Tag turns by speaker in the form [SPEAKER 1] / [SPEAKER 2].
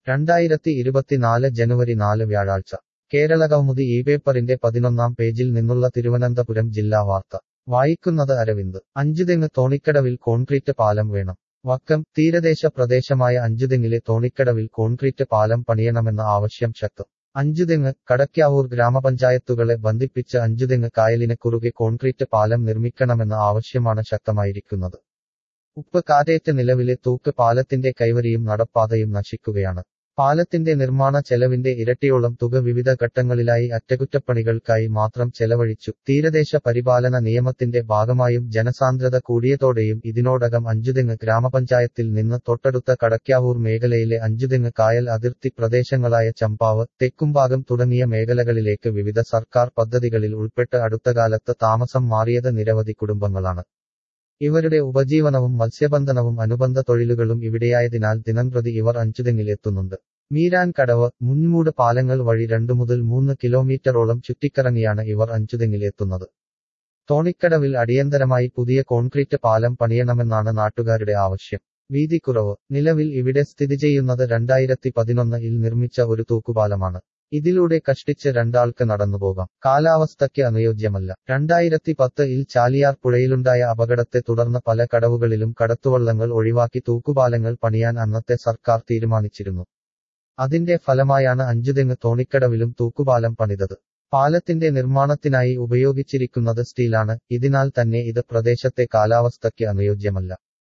[SPEAKER 1] രണ്ടായിരത്തി ഇരുപത്തിനാല് ജനുവരി നാല് വ്യാഴാഴ്ച കേരള കൗമുദി ഈ പേപ്പറിന്റെ പതിനൊന്നാം പേജിൽ നിന്നുള്ള തിരുവനന്തപുരം ജില്ലാ വാർത്ത വായിക്കുന്നത് അരവിന്ദ് അഞ്ചുതെങ്ങ് തോണിക്കടവിൽ കോൺക്രീറ്റ് പാലം വേണം വക്കം തീരദേശ പ്രദേശമായ അഞ്ചുതെങ്ങിലെ തോണിക്കടവിൽ കോൺക്രീറ്റ് പാലം പണിയണമെന്ന ആവശ്യം ശക്തം അഞ്ചുതെങ്ങ് കടക്കാവൂർ ഗ്രാമപഞ്ചായത്തുകളെ ബന്ധിപ്പിച്ച് അഞ്ചുതെങ്ങ് കായലിന് കുറുകെ കോൺക്രീറ്റ് പാലം നിർമ്മിക്കണമെന്ന ആവശ്യമാണ് ശക്തമായിരിക്കുന്നത് ഉപ്പ് കാറ്റേറ്റ് നിലവിലെ തൂക്ക് പാലത്തിന്റെ കൈവരിയും നടപ്പാതയും നശിക്കുകയാണ് പാലത്തിന്റെ നിർമ്മാണ ചെലവിന്റെ ഇരട്ടിയോളം തുക വിവിധ ഘട്ടങ്ങളിലായി അറ്റകുറ്റപ്പണികൾക്കായി മാത്രം ചെലവഴിച്ചു തീരദേശ പരിപാലന നിയമത്തിന്റെ ഭാഗമായും ജനസാന്ദ്രത കൂടിയതോടെയും ഇതിനോടകം അഞ്ചുതെങ്ങ് ഗ്രാമപഞ്ചായത്തിൽ നിന്ന് തൊട്ടടുത്ത കടക്കാവൂർ മേഖലയിലെ അഞ്ചുതെങ്ങ് കായൽ അതിർത്തി പ്രദേശങ്ങളായ ചമ്പാവ് തെക്കുംഭാഗം തുടങ്ങിയ മേഖലകളിലേക്ക് വിവിധ സർക്കാർ പദ്ധതികളിൽ ഉൾപ്പെട്ട് അടുത്തകാലത്ത് താമസം മാറിയത് നിരവധി കുടുംബങ്ങളാണ് ഇവരുടെ ഉപജീവനവും മത്സ്യബന്ധനവും അനുബന്ധ തൊഴിലുകളും ഇവിടെയായതിനാൽ ദിനംപ്രതി ഇവർ അഞ്ചുതെങ്ങിൽ എത്തുന്നുണ്ട് മീരാൻ കടവ് മുൻമൂട് പാലങ്ങൾ വഴി രണ്ടു മുതൽ മൂന്ന് കിലോമീറ്ററോളം ചുറ്റിക്കറങ്ങിയാണ് ഇവർ അഞ്ചുതെങ്ങിൽ എത്തുന്നത് തോണിക്കടവിൽ അടിയന്തരമായി പുതിയ കോൺക്രീറ്റ് പാലം പണിയണമെന്നാണ് നാട്ടുകാരുടെ ആവശ്യം വീതി കുറവ് നിലവിൽ ഇവിടെ സ്ഥിതി ചെയ്യുന്നത് രണ്ടായിരത്തി പതിനൊന്നിൽ നിർമ്മിച്ച ഒരു തൂക്കുപാലമാണ് ഇതിലൂടെ കഷ്ടിച്ച് രണ്ടാൾക്ക് നടന്നുപോകാം കാലാവസ്ഥയ്ക്ക് അനുയോജ്യമല്ല രണ്ടായിരത്തി പത്തിൽ ചാലിയാർ പുഴയിലുണ്ടായ അപകടത്തെ തുടർന്ന് പല കടവുകളിലും കടത്തുവള്ളങ്ങൾ ഒഴിവാക്കി തൂക്കുപാലങ്ങൾ പണിയാൻ അന്നത്തെ സർക്കാർ തീരുമാനിച്ചിരുന്നു അതിന്റെ ഫലമായാണ് അഞ്ചുതെങ്ങ് തോണിക്കടവിലും തൂക്കുപാലം പണിതത് പാലത്തിന്റെ നിർമ്മാണത്തിനായി ഉപയോഗിച്ചിരിക്കുന്നത് സ്റ്റീലാണ് ഇതിനാൽ തന്നെ ഇത് പ്രദേശത്തെ കാലാവസ്ഥയ്ക്ക് അനുയോജ്യമല്ല